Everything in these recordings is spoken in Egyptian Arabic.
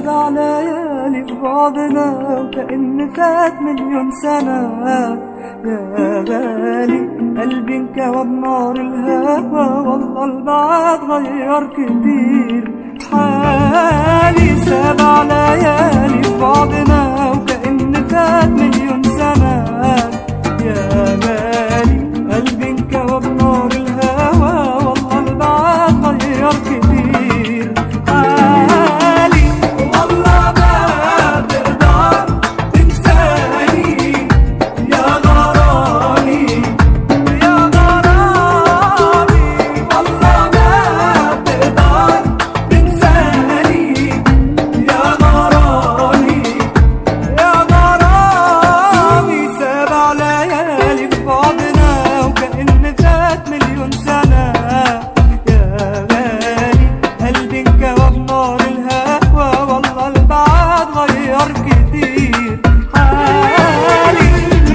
سبع ليالي في بعضنا وكأن فات مليون سنة يا غالي قلبي انكوى بنار الهوى والله البعد غير كتير حالي سبع ليالي في بعضنا وكأن فات مليون سنة يا غالي قلبي انكوى بنار الهوى والله البعد غير كتير حالي والله ما تقدر تنساني يا غرامي يا غرامي والله ما تقدر تنساني يا غرامي يا غرامي سبع ليالي في بعضنا وكأن فات مليون سنة يا غالي قلبي انكوى بنار الهوى والله البعد غير كتير حالي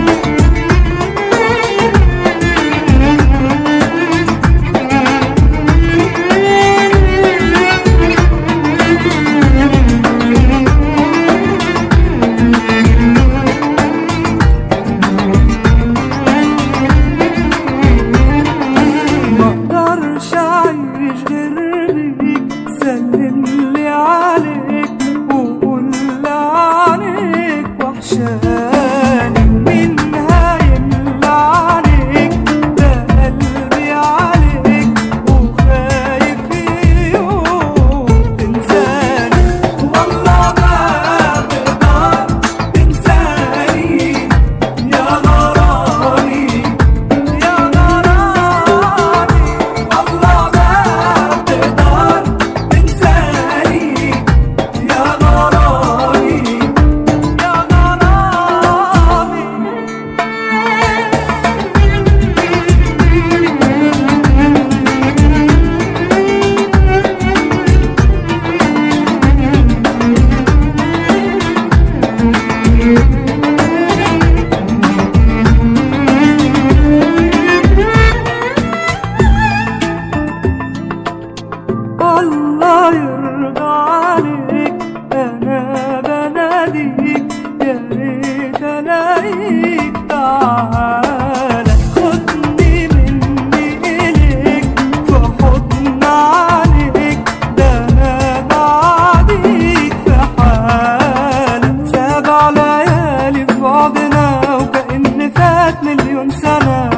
ما اقدرش اعيش غير بيك سلم لي عليك وقول لي عليك وحشاني مين هيملى عليك ده قلبي عليك وخايف يوم تنساني والله ما تقدر تنساني يا غرامي يا غرامي والله ما تقدر تنساني يا غرامي يا غرامي الله يرضى عليك انا بناديك يا ريت الاقيك تعالى خدني مني اليك في حضن عليك ده انا بعديك في حالة سبع ليالي في بعضنا وكأن فات مليون سنة